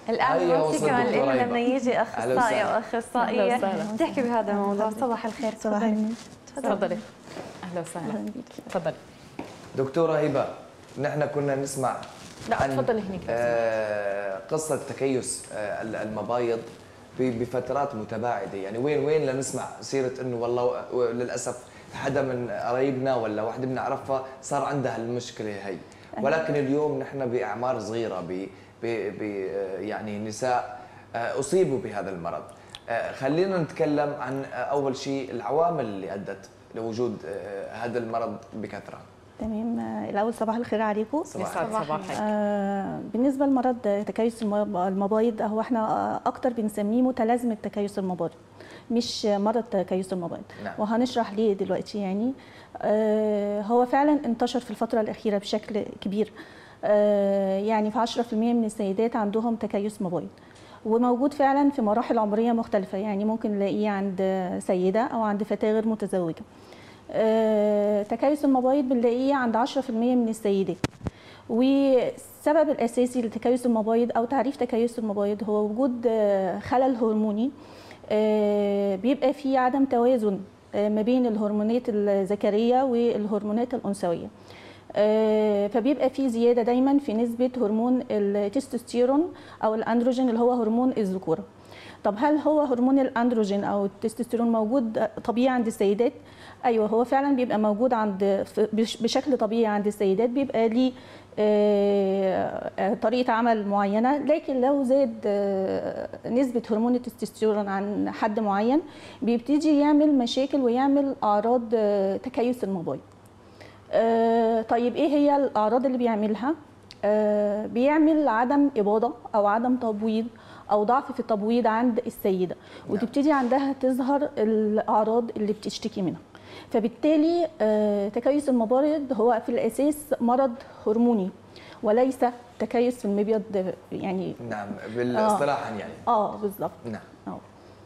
الان هيا انت وصلت كمان دكتورة لنا هبة. لما يجي أهلا اخصائي وسهلا. او اخصائيه أهلا وسهلا. تحكي بهذا الموضوع صباح الخير صباح تفضلي. النور تفضلي اهلا وسهلا اهلا بيكي تفضلي دكتورة هبة نحن كنا نسمع لا، عن تفضلي هنيك. آه قصة تكيس آه المبايض ب- بفترات متباعدة يعني وين وين لنسمع سيرة انه والله و- للأسف حدا من قرايبنا ولا وحدة بنعرفها صار عندها المشكلة هي ولكن اليوم نحن بأعمار صغيرة ب ب ب آه، يعني نساء آه، أصيبوا بهذا المرض آه، خلينا نتكلم عن آه، أول شيء العوامل اللي أدت لوجود آه، هذا المرض بكثرة تمام آه، الاول صباح الخير عليكم صباح يسعد صباح صباحك آه بالنسبه لمرض تكيس المب- المبايض هو احنا آه، اكتر بنسميه متلازمه تكيس المبايض مش مرض تكيس المبايض نعم. وهنشرح ليه دلوقتي يعني آه هو فعلا انتشر في الفتره الاخيره بشكل كبير آه يعني في 10% من السيدات عندهم تكيس مبايض وموجود فعلا في مراحل عمريه مختلفه يعني ممكن نلاقيه عند سيده او عند فتاه غير متزوجه آه، تكيس المبايض بنلاقيه عند 10% من السيدات والسبب الاساسي لتكيس المبايض او تعريف تكيس المبايض هو وجود آه، خلل هرموني آه، بيبقى فيه عدم توازن آه، ما بين الهرمونات الذكريه والهرمونات الانثويه آه، فبيبقى في زياده دايما في نسبه هرمون التستوستيرون او الاندروجين اللي هو هرمون الذكوره طب هل هو هرمون الاندروجين او التستوستيرون موجود طبيعي عند السيدات ايوه هو فعلا بيبقى موجود عند في- بش- بشكل طبيعي عند السيدات بيبقى ليه آه، آه، طريقه عمل معينه لكن لو زاد آه، نسبه هرمون التستوستيرون عن حد معين بيبتدي يعمل مشاكل ويعمل اعراض آه، تكيس المبايض آه، طيب ايه هي الاعراض اللي بيعملها آه، بيعمل عدم اباضه او عدم تبويض او ضعف في التبويض عند السيده وتبتدي عندها تظهر الاعراض اللي بتشتكي منها فبالتالي آه، تكيس المبايض هو في الاساس مرض هرموني وليس تكيس في المبيض يعني نعم بالاصطلاحا يعني اه بالظبط نعم اه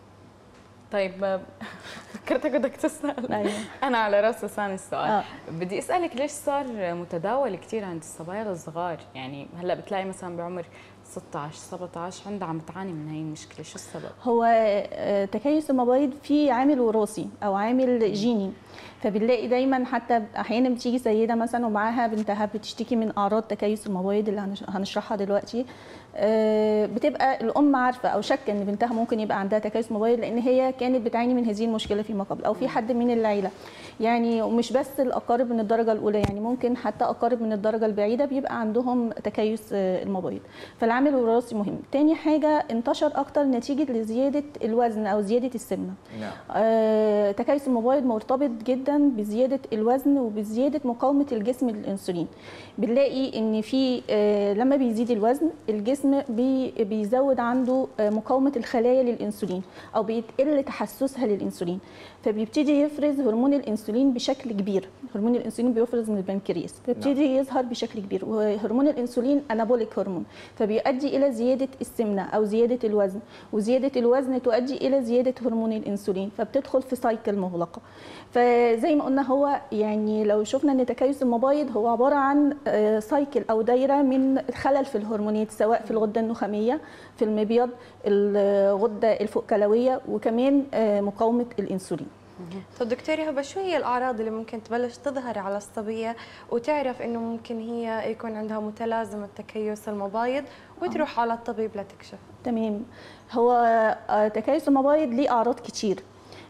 طيب آه، فكرتك بدك تسال ايوه انا على راس لساني السؤال آه. بدي اسالك ليش صار متداول كثير عند الصبايا الصغار يعني هلا بتلاقي مثلا بعمر 16 17 عندها عم تعاني من هاي المشكله شو السبب هو آه، تكيس المبايض فيه عامل وراثي او عامل جيني فبنلاقي دايما حتى احيانا بتيجي سيده مثلا ومعاها بنتها بتشتكي من اعراض تكيس المبايض اللي هنش- هنشرحها دلوقتي آه، بتبقى الام عارفه او شاكه ان بنتها ممكن يبقى عندها تكيس مبايض لان هي كانت بتعاني من هذه المشكله فيما قبل او في حد من العيله يعني ومش بس الاقارب من الدرجه الاولى يعني ممكن حتى اقارب من الدرجه البعيده بيبقى عندهم تكيس آه، المبايض فالعامل الوراثي مهم تاني حاجه انتشر اكتر نتيجه لزياده الوزن او زياده السمنه نعم آه، تكيس المبايض مرتبط جدا بزياده الوزن وبزياده مقاومه الجسم للانسولين بنلاقي ان في آه، لما بيزيد الوزن الجسم بي بيزود عنده آه، مقاومه الخلايا للانسولين او بيقل تحسسها للانسولين فبيبتدي يفرز هرمون الانسولين بشكل كبير هرمون الانسولين بيفرز من البنكرياس فبيبتدي يظهر بشكل كبير وهرمون الانسولين انابوليك هرمون فبيؤدي الى زياده السمنه او زياده الوزن وزياده الوزن تؤدي الى زياده هرمون الانسولين فبتدخل في سايكل مغلقه فزي ما قلنا هو يعني لو شفنا ان تكيس المبايض هو عباره عن آه، سايكل او دايره من خلل في الهرمونات سواء في الغده النخاميه في المبيض الغده الفوقكلويه وكمان آه، مقاومه الانسولين طب دكتورة هبة شو هي الأعراض اللي ممكن تبلش تظهر على الصبية وتعرف إنه ممكن هي يكون عندها متلازمة تكيس المبايض وتروح على الطبيب لتكشف تمام هو آه، تكيس المبايض ليه اعراض كتير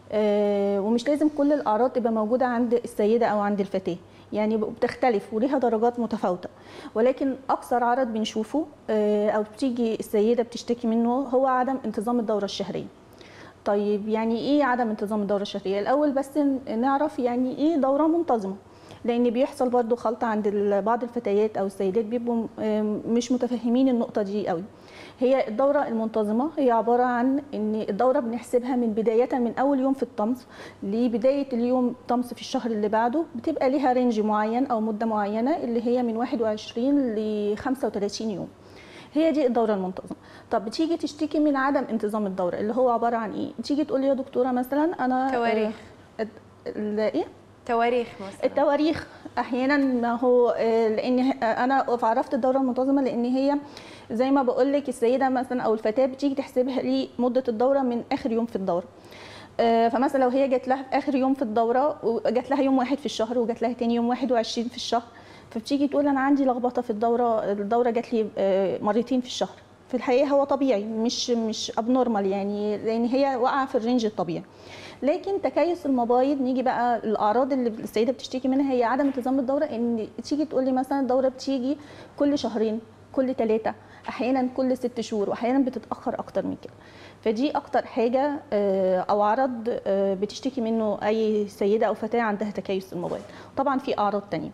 آه، ومش لازم كل الاعراض تبقى موجوده عند السيده او عند الفتاه يعني بتختلف وليها درجات متفاوته ولكن اكثر عرض بنشوفه آه، او بتيجي السيده بتشتكي منه هو عدم انتظام الدوره الشهريه طيب يعني ايه عدم انتظام الدوره الشهريه الاول بس ن- نعرف يعني ايه دوره منتظمه لان بيحصل برضو خلط عند ال- بعض الفتيات او السيدات بيبقوا آم، مش متفهمين النقطه دي قوي هي الدورة المنتظمة هي عبارة عن ان الدورة بنحسبها من بداية من اول يوم في الطمس لبداية اليوم الطمس في الشهر اللي بعده بتبقى ليها رينج معين او مدة معينة اللي هي من 21 ل 35 يوم هي دي الدوره المنتظمه طب بتيجي تشتكي من عدم انتظام الدوره اللي هو عباره عن ايه تيجي تقول لي يا دكتوره مثلا انا تواريخ. آه، ال- ايه تواريخ مثلا التواريخ احيانا ما هو آه، لان ه- آه، انا عرفت الدوره المنتظمه لان هي زي ما بقول لك السيده مثلا او الفتاه بتيجي تحسبها لي مده الدوره من اخر يوم في الدوره آه، فمثلا لو هي جات لها في اخر يوم في الدوره وجات لها يوم واحد في الشهر وجات لها تاني يوم 21 في الشهر فبتيجي تقول انا عندي لخبطه في الدوره الدوره جات لي آه، مرتين في الشهر في الحقيقه هو طبيعي مش مش ابنورمال يعني لان هي واقعه في الرينج الطبيعي لكن تكيس المبايض نيجي بقى الاعراض اللي السيده بتشتكي منها هي عدم انتظام الدوره ان تيجي تقول لي مثلا الدوره بتيجي كل شهرين كل ثلاثه احيانا كل ست شهور واحيانا بتتاخر اكتر من كده فدي اكتر حاجه آه، او عرض آه، بتشتكي منه اي سيده او فتاه عندها تكيس المبايض طبعا في اعراض تانية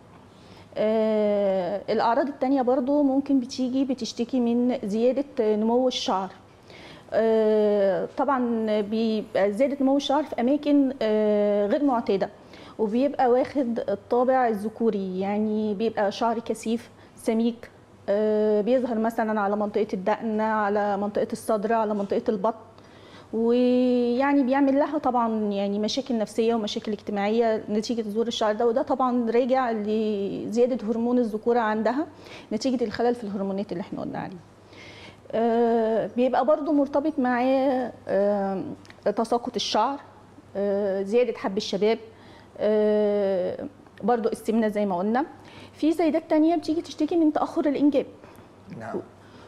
آه، الاعراض التانية برضو ممكن بتيجي بتشتكي من زياده نمو الشعر آه، طبعا بيبقى زياده نمو الشعر في اماكن آه، غير معتاده وبيبقى واخد الطابع الذكوري يعني بيبقى شعر كثيف سميك آه، بيظهر مثلا على منطقه الدقن على منطقه الصدر على منطقه البطن ويعني بيعمل لها طبعا يعني مشاكل نفسيه ومشاكل اجتماعيه نتيجه ظهور الشعر ده وده طبعا راجع لزياده هرمون الذكوره عندها نتيجه الخلل في الهرمونات اللي احنا قلنا عليه آه، بيبقى برضو مرتبط معاه آه، تساقط الشعر آه، زيادة حب الشباب آه، برضو السمنة زي ما قلنا في سيدات تانية بتيجي تشتكي من تأخر الإنجاب نعم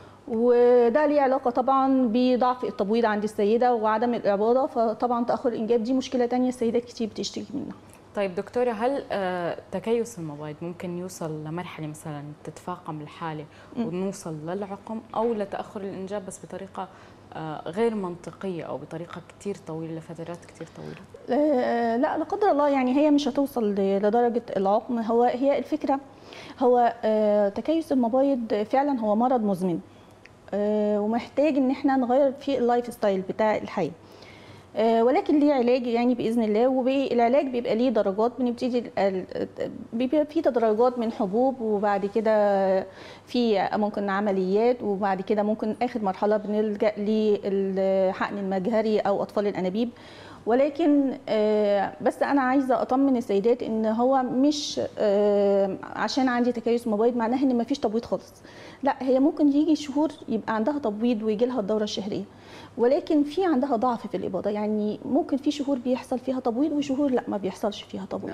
وده ليه علاقة طبعا بضعف التبويض عند السيدة وعدم الإعباضة فطبعا تأخر الإنجاب دي مشكلة تانية السيدات كتير بتشتكي منها طيب دكتورة هل آه، تكيس المبايض ممكن يوصل لمرحلة مثلا تتفاقم الحالة ونوصل للعقم أو لتأخر الإنجاب بس بطريقة آه، غير منطقية أو بطريقة كتير طويلة لفترات كتير طويلة آه، لا لا قدر الله يعني هي مش هتوصل ل- لدرجة العقم هو هي الفكرة هو آه، تكيس المبايض فعلا هو مرض مزمن آه، ومحتاج ان احنا نغير في اللايف ستايل بتاع الحياة آه، ولكن ليه علاج يعني باذن الله والعلاج بيبقى ليه درجات بنبتدي ال- ال- بيبقى في تدرجات من حبوب وبعد كده في ممكن عمليات وبعد كده ممكن اخر مرحله بنلجا للحقن المجهري او اطفال الانابيب ولكن آه، بس انا عايزه اطمن السيدات ان هو مش آه، عشان عندي تكيس مبيض معناها ان مفيش تبويض خالص لا هي ممكن يجي شهور يبقى عندها تبويض ويجي لها الدوره الشهريه ولكن في عندها ضعف في الاباضه يعني ممكن في شهور بيحصل فيها تبويض وشهور لا ما بيحصلش فيها تبويض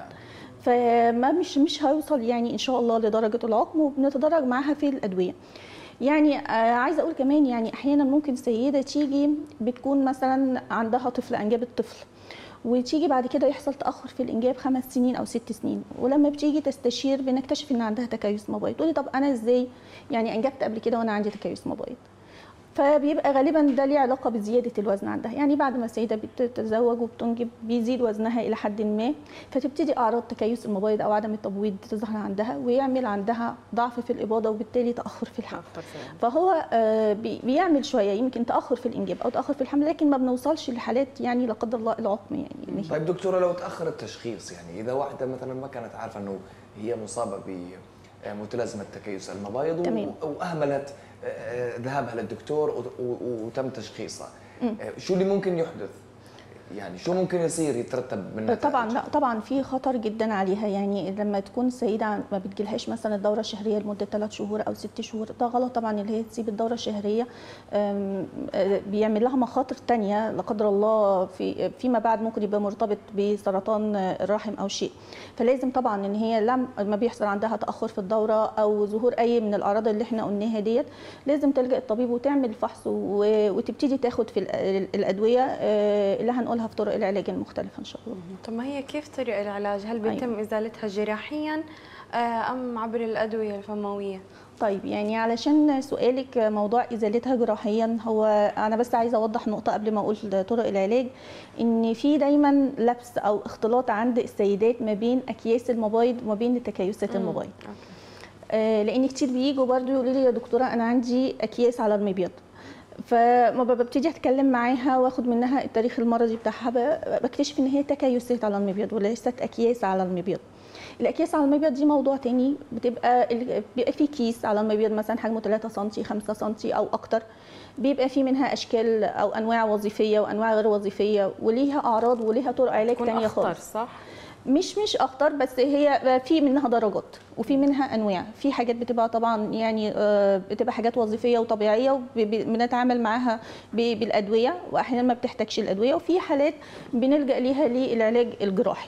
فما مش مش هيوصل يعني ان شاء الله لدرجه العقم وبنتدرج معاها في الادويه يعني آه عايزه اقول كمان يعني احيانا ممكن سيده تيجي بتكون مثلا عندها طفل انجبت طفل وتيجي بعد كده يحصل تاخر في الانجاب خمس سنين او ست سنين ولما بتيجي تستشير بنكتشف ان عندها تكيس مبيض تقولي طب انا ازاي يعني انجبت قبل كده وانا عندي تكيس مبيض فبيبقى غالبا ده ليه علاقه بزياده الوزن عندها يعني بعد ما السيده بتتزوج وبتنجب بيزيد وزنها الى حد ما فتبتدي اعراض تكيس المبيض او عدم التبويض تظهر عندها ويعمل عندها ضعف في الاباضه وبالتالي تاخر في الحمل تأخر في الإنجاب. فهو آه، بي- بيعمل شويه يمكن تاخر في الانجاب او تاخر في الحمل لكن ما بنوصلش لحالات يعني لا قدر الله العقم يعني إن هي- طيب دكتوره لو تاخر التشخيص يعني اذا واحده مثلا ما كانت عارفه انه هي مصابه بمتلازمه تكيس المبايض و- تمام. واهملت آه، ذهابها للدكتور و- و- وتم تشخيصها آه، شو اللي ممكن يحدث؟ يعني شو ممكن يصير يترتب من نتائج؟ طبعا لا طبعا في خطر جدا عليها يعني لما تكون السيده ما بتجيلهاش مثلا الدوره الشهريه لمده ثلاث شهور او ست شهور ده غلط طبعا اللي هي تسيب الدوره الشهريه أم، آه، بيعمل لها مخاطر تانية لا قدر الله في فيما بعد ممكن يبقى مرتبط بسرطان الرحم او شيء فلازم طبعا ان هي لم ما بيحصل عندها تاخر في الدوره او ظهور اي من الاعراض اللي احنا قلناها ديت لازم تلجا الطبيب وتعمل فحص و- وتبتدي تاخد في ال- الادويه آه، اللي هنقولها في طرق العلاج المختلفه ان شاء الله طب ما هي كيف طريق العلاج؟ هل بيتم أيوة. ازالتها جراحيا آه، ام عبر الادويه الفمويه؟ طيب يعني علشان سؤالك موضوع ازالتها جراحيا هو انا بس عايزه اوضح نقطه قبل ما اقول طرق العلاج ان في دايما لبس او اختلاط عند السيدات ما بين اكياس المبايض وما بين تكيسات المبايض أوكي. آه، لان كتير بييجوا برضو يقولوا لي يا دكتوره انا عندي اكياس على المبيض فما ب- ببتدي اتكلم معاها واخد منها التاريخ المرضي بتاعها ب- بكتشف ان هي تكيسات على المبيض وليست اكياس على المبيض الاكياس على المبيض دي موضوع تاني بتبقى ال- بيبقى في كيس على المبيض مثلا حجمه 3 سم 5 سم او اكتر بيبقى في منها اشكال او انواع وظيفيه وانواع غير وظيفيه وليها اعراض وليها طرق علاج تكون تانية أخطر خالص صح؟ مش مش اخطر بس هي في منها درجات وفي منها انواع في حاجات بتبقى طبعا يعني آه، بتبقى حاجات وظيفيه وطبيعيه وبنتعامل معاها ب- بالادويه واحيانا ما بتحتاجش الادويه وفي حالات بنلجا ليها للعلاج الجراحي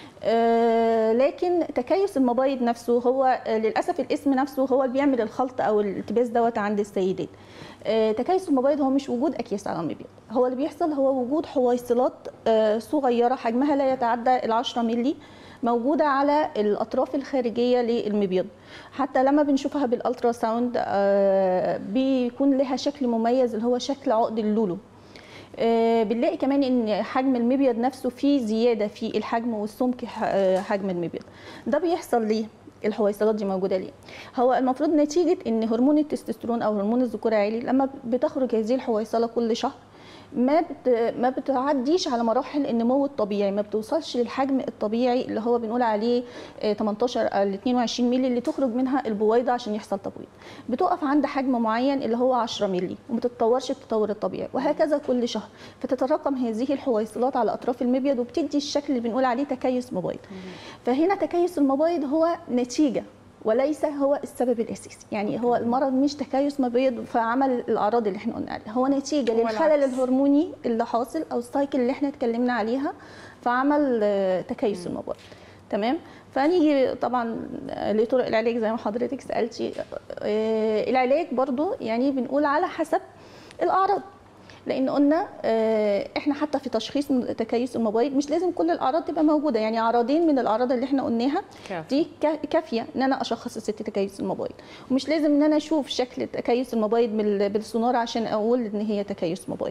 آه، لكن تكيس المبايض نفسه هو آه، للاسف الاسم نفسه هو اللي بيعمل الخلط او الالتباس دوت عند السيدات آه، تكيس المبايض هو مش وجود اكياس على المبيض هو اللي بيحصل هو وجود حويصلات آه، صغيره حجمها لا يتعدى ال 10 مللي موجوده على الاطراف الخارجيه للمبيض حتى لما بنشوفها بالالترا ساوند آه، بيكون لها شكل مميز اللي هو شكل عقد اللولو آه، بنلاقي كمان ان حجم المبيض نفسه فيه زياده في الحجم والسمك ح- آه، حجم المبيض ده بيحصل ليه الحويصلات دي موجوده ليه هو المفروض نتيجه ان هرمون التستوستيرون او هرمون الذكوره عالي لما بتخرج هذه الحويصله كل شهر ما بت... ما بتعديش على مراحل النمو الطبيعي ما بتوصلش للحجم الطبيعي اللي هو بنقول عليه آه، 18 ل 22 مللي اللي تخرج منها البويضه عشان يحصل تبويض بتقف عند حجم معين اللي هو 10 مللي وما بتتطورش التطور الطبيعي وهكذا كل شهر فتتراكم هذه الحويصلات على اطراف المبيض وبتدي الشكل اللي بنقول عليه تكيس مبيض فهنا تكيس المبيض هو نتيجه وليس هو السبب الاساسي يعني هو المرض مش تكيس مبيض فعمل الاعراض اللي احنا قلنا عليها هو نتيجه هو للخلل العكس. الهرموني اللي حاصل او السايكل اللي احنا اتكلمنا عليها فعمل آه، تكيس المبيض تمام فنيجي طبعا آه، لطرق العلاج زي ما حضرتك سالتي آه، العلاج برضو يعني بنقول على حسب الاعراض لان قلنا آه، احنا حتى في تشخيص تكيس المبيض مش لازم كل الاعراض تبقى موجوده يعني اعراضين من الاعراض اللي احنا قلناها كافي. دي كا- كافيه ان انا اشخص الست تكيس المبيض ومش لازم ان انا اشوف شكل تكيس المبيض بال- بالسونار عشان اقول ان هي تكيس مبيض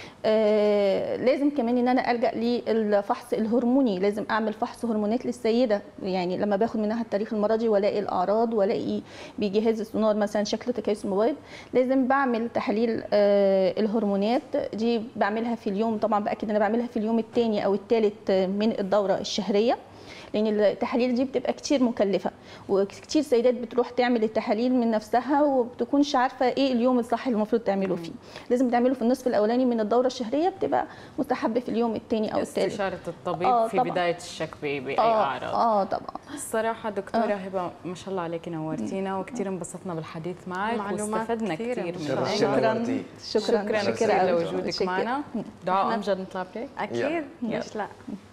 آه لازم كمان ان انا الجا للفحص الهرموني لازم اعمل فحص هرمونات للسيده يعني لما باخد منها التاريخ المرضي والاقي الاعراض والاقي بجهاز السونار مثلا شكل تكيس المبيض لازم بعمل تحاليل آه الهرمونات دي بعملها في اليوم طبعا باكد ان انا بعملها في اليوم الثاني او الثالث من الدوره الشهريه لان التحاليل دي بتبقى كتير مكلفه وكتير سيدات بتروح تعمل التحاليل من نفسها وبتكونش عارفه ايه اليوم الصح اللي المفروض تعمله فيه لازم تعمله في النصف الاولاني من الدوره الشهريه بتبقى مستحب في اليوم الثاني او الثالث استشارة الطبيب آه، في طبعاً. بداية الشك ب- بأي اه أعراض اه طبعا الصراحة دكتورة هبة ما شاء الله عليك نورتينا وكثير انبسطنا بالحديث معك معلومات واستفدنا كثيرة كثير ما من شاء الله. هيك. شكرا نورتي. شكرا شكرا شكراً كثير أوي. لوجودك شكراً. معنا دعاء إحنا- أمجد نطلع بريك اكيد ليش لا